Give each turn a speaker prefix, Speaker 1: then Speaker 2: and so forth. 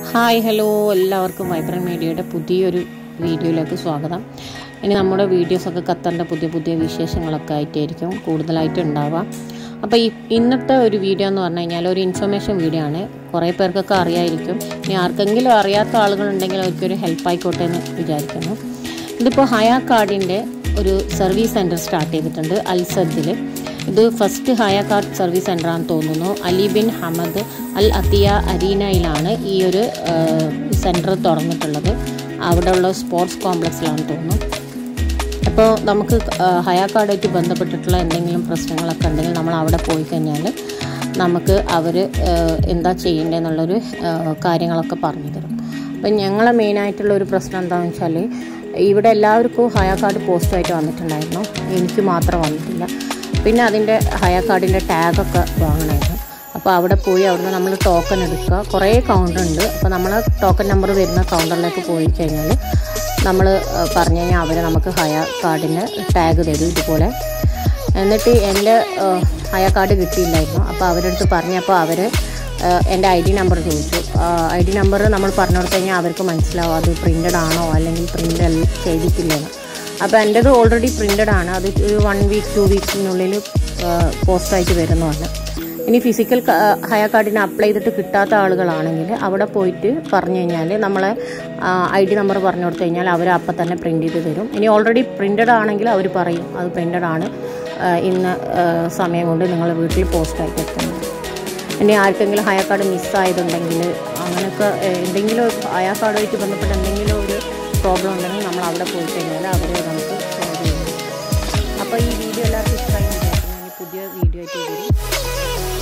Speaker 1: hi hello എല്ലാവർക്കും വൈബ്രൻ മീഡിയയുടെ പുതിയൊരു വീഡിയോയിലേക്ക് സ്വാഗതം ഇനി നമ്മുടെ വീഡിയോസൊക്കെ ഖത്തറിൻ്റെ പുതിയ പുതിയ വിശേഷങ്ങളൊക്കെ ആയിട്ടായിരിക്കും കൂടുതലായിട്ട് ഉണ്ടാവുക അപ്പോൾ ഈ ഇന്നത്തെ ഒരു വീഡിയോ എന്ന് പറഞ്ഞു കഴിഞ്ഞാൽ ഒരു ഇൻഫർമേഷൻ വീഡിയോ ആണ് കുറേ പേർക്കൊക്കെ അറിയായിരിക്കും ഇനി ആർക്കെങ്കിലും അറിയാത്ത ആളുകളുണ്ടെങ്കിൽ അവർക്കൊരു ഹെൽപ്പ് ആയിക്കോട്ടെ എന്ന് വിചാരിക്കുന്നു ഇതിപ്പോൾ ഹയ കാർഡിൻ്റെ ഒരു സർവീസ് സെൻറ്റർ സ്റ്റാർട്ട് ചെയ്തിട്ടുണ്ട് അൽസദിൽ ഇത് first Hayya card service centre ആണെന്ന് തോന്നുന്നു Ali bin Hamad al Attiya അരീനയിലാണ് ഈ ഒരു സെൻറ്റർ തുറന്നിട്ടുള്ളത് അവിടെയുള്ള സ്പോർട്സ് കോംപ്ലക്സിലാണെന്ന് തോന്നുന്നു അപ്പോൾ നമുക്ക് ഹയ കാർഡായിട്ട് ബന്ധപ്പെട്ടിട്ടുള്ള എന്തെങ്കിലും പ്രശ്നങ്ങളൊക്കെ ഉണ്ടെങ്കിൽ നമ്മൾ അവിടെ പോയി കഴിഞ്ഞാൽ നമുക്ക് അവർ എന്താ ചെയ്യേണ്ടതെന്നുള്ളൊരു കാര്യങ്ങളൊക്കെ പറഞ്ഞു തരും അപ്പം ഞങ്ങളെ മെയിനായിട്ടുള്ള ഒരു പ്രശ്നം എന്താണെന്ന് വെച്ചാൽ ഇവിടെ എല്ലാവർക്കും ഹയ കാർഡ് പോസ്റ്റായിട്ട് വന്നിട്ടുണ്ടായിരുന്നു എനിക്ക് മാത്രം വന്നിട്ടില്ല പിന്നെ അതിൻ്റെ ഹയ കാർഡിൻ്റെ ടാഗൊക്കെ വാങ്ങണമായിരുന്നു അപ്പോൾ അവിടെ പോയി അവിടുന്ന് നമ്മൾ ടോക്കൺ എടുക്കുക കുറേ കൗണ്ടർ ഉണ്ട് അപ്പോൾ നമ്മൾ ടോക്കൺ നമ്പർ വരുന്ന കൗണ്ടറിലേക്ക് പോയി കഴിഞ്ഞാൽ നമ്മൾ പറഞ്ഞു കഴിഞ്ഞാൽ അവർ നമുക്ക് ഹയ കാർഡിൻ്റെ ടാഗ് തരും ഇതുപോലെ എന്നിട്ട് എൻ്റെ ഹയ കാർഡ് കിട്ടിയില്ലായിരുന്നു അപ്പോൾ അവരുടെ അടുത്ത് പറഞ്ഞപ്പോൾ അവർ എൻ്റെ ഐ ഡി നമ്പർ ചോദിച്ചു ഐ ഡി നമ്പർ നമ്മൾ പറഞ്ഞു കൊടുത്തു കഴിഞ്ഞാൽ അവർക്ക് മനസ്സിലാവും അത് പ്രിൻ്റഡ് ആണോ അല്ലെങ്കിൽ പ്രിൻ്റ് ചെയ്തിട്ടില്ലെന്ന് അപ്പോൾ എൻ്റേത് ഓൾറെഡി പ്രിൻ്റഡ് ആണ് അത് ഒരു വൺ വീക്ക് ടു വീക്സിനുള്ളിൽ പോസ്റ്റായിട്ട് വരുന്നതാണ് ഇനി ഫിസിക്കൽ ഹയ കാർഡിന് അപ്ലൈ ചെയ്തിട്ട് കിട്ടാത്ത ആളുകളാണെങ്കിൽ അവിടെ പോയിട്ട് പറഞ്ഞു കഴിഞ്ഞാൽ നമ്മളെ ഐ ഡി നമ്പർ പറഞ്ഞു കൊടുത്തു കഴിഞ്ഞാൽ അവർ അപ്പം തന്നെ പ്രിൻ്റ് ചെയ്ത് തരും ഇനി ഓൾറെഡി പ്രിൻ്റഡ് ആണെങ്കിൽ അവർ പറയും അത് പ്രിൻ്റഡ് ആണ് ഇന്ന് സമയം കൊണ്ട് നിങ്ങൾ വീട്ടിൽ പോസ്റ്റായിട്ട് എത്തുന്നത് ഇനി ആർക്കെങ്കിലും ഹയ കാർഡ് മിസ്സായതുണ്ടെങ്കിൽ അങ്ങനെയൊക്കെ എന്തെങ്കിലും ഹയ കാർഡുമായിട്ട് ബന്ധപ്പെട്ട എന്തെങ്കിലും ഒരു പ്രോബ്ലം ഉണ്ടെങ്കിൽ നമ്മൾ അവിടെ പോയി കഴിഞ്ഞാൽ അവർ നമുക്ക് സോൾവ് ചെയ്യും അപ്പോൾ ഈ വീഡിയോ എല്ലാവർക്കും ഇഷ്ടമായി വിചാരിക്കുന്നു പുതിയ വീഡിയോ ആയിട്ട് വരും